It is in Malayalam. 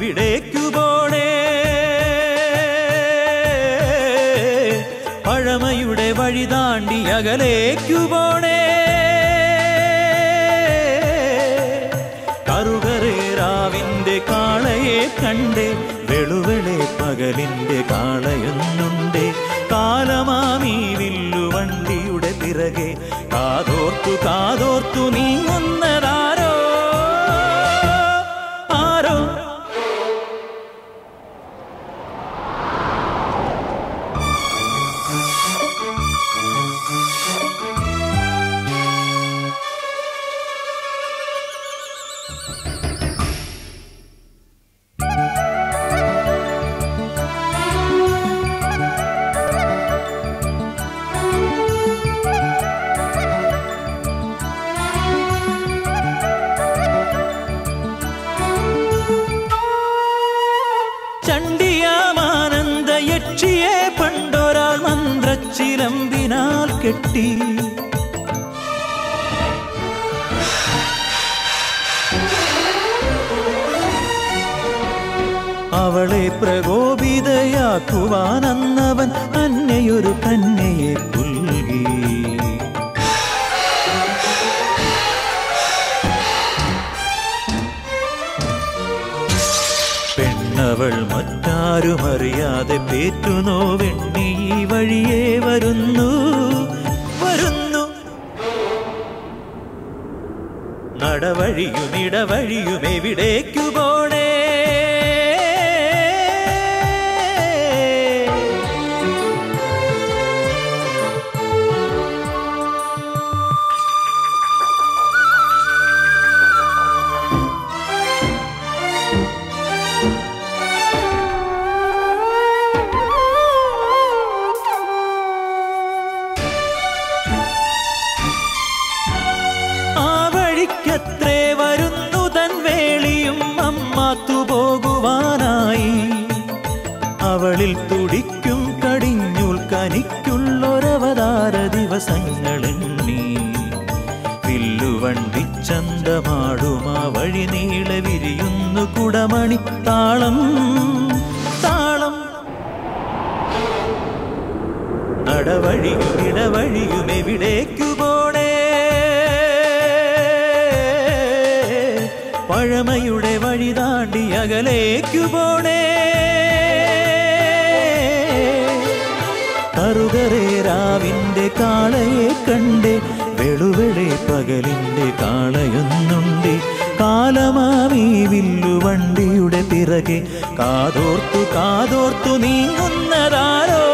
എവിടേക്കു പോണേ പഴമയുടെ വഴി താണ്ടി അകലേക്കു പോണേ കറുകറേറാവിന്റെ കാളയെ കണ്ടേ വെളുവെളെ പകലിന്റെ കാളയൊന്നുണ്ടേ കാലമാമീ വില്ലുവണ്ടിയുടെ പിറകെ കാതോർത്തു കാതോർത്തു നീങ്ങുന്നതാരോ ആരോ ചണ്ടിയാമാനന്ദ യക്ഷിയെ പണ്ടൊരാൾ മന്ത്രച്ചിലമ്പിനാൽ കെട്ടി അവളെ പ്രകോപിതയാക്കുവാൻ അന്നവൻ അന്നയൊരു കന്യയെ പുൽകി പെണ്ണവൾ മറ്റാരുമറിയാതെ പേറ്റുനോ വെണ്ണി ഈ വഴിയേ വരുന്നു വരുന്നു നടവഴിയും ഇടവഴിയും എവിടേക്കു പോണേ ആ വഴിക്കത്രേ വരുന്നു തൻ വേളിയും അമ്മാത്തു പോകുവാനായി അവളിൽ തുടിക്കും കടിഞ്ഞുൽ കനിക്കുള്ളൊരവതാര ദിവസങ്ങളെണ്ണി വില്ലുവണ്ടി ചന്തമാടും ആ വഴി നീളെ വിരിയുന്നു കുടമണി താളം താളം നടവഴിയും ഇടവഴിയും എവിടേക്കു പോണേ പഴമയുടെ വഴി താണ്ടി അകലേക്കു പോണേ കറുകറേരാവിന്റെ കാളയെ കണ്ടേ വെളുവെളെ പകലിന്റെ കാളയൊന്നുണ്ട് കാലമാമീ വില്ലുവണ്ടിയുടെ പിറകെ കാതോർത്തു കാതോർത്തു നീങ്ങുന്നതാരോ